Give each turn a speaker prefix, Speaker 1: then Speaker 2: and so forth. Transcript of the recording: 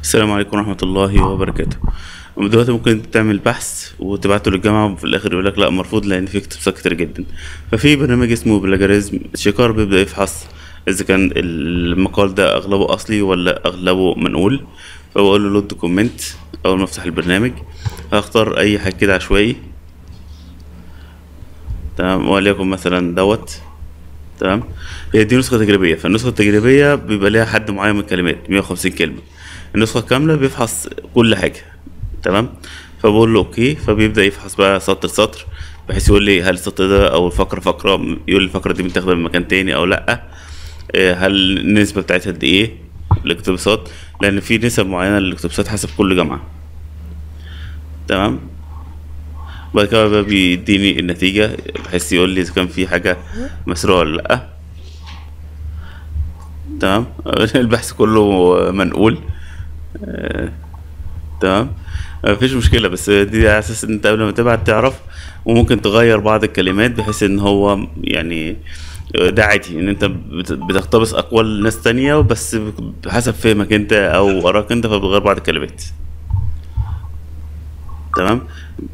Speaker 1: السلام عليكم ورحمة الله وبركاته دلوقتي ممكن تعمل بحث وتبعته للجامعة وفي الآخر يقول لك لا مرفوض لأن في اقتباسات كتير جدا ففي برنامج اسمه بلاجاريزم شيكار بيبدأ يفحص إذا كان المقال ده أغلبه أصلي ولا أغلبه منقول فبقول له لود كومنت أول ما أفتح البرنامج هختار أي حاجة كده عشوائي تمام وليكن مثلا دوت تمام هي دي نسخة تجريبية فالنسخة التجريبية بيبقى ليها حد معين من الكلمات 150 كلمة النسخة الكاملة بيفحص كل حاجة تمام فبقول له اوكي فبيبدأ يفحص بقى سطر سطر بحيث يقول لي هل السطر ده او الفقرة فقرة يقول لي الفقرة دي متاخدة من مكان تاني او لأ آه، هل النسبة بتاعتها قد ايه الاقتباسات لأن في نسب معينة للاقتباسات حسب كل جامعة تمام بعد كده بقى بيديني النتيجة بحيث يقول لي إذا كان في حاجة مسروقة ولا لأ تمام البحث كله منقول آه، تمام مفيش مشكلة بس دي على أساس إن أنت قبل ما تبعت تعرف وممكن تغير بعض الكلمات بحيث إن هو يعني ده عادي إن أنت بت- بتقتبس أقوال ناس تانية بس بحسب فهمك أنت أو آرائك أنت فبتغير بعض الكلمات تمام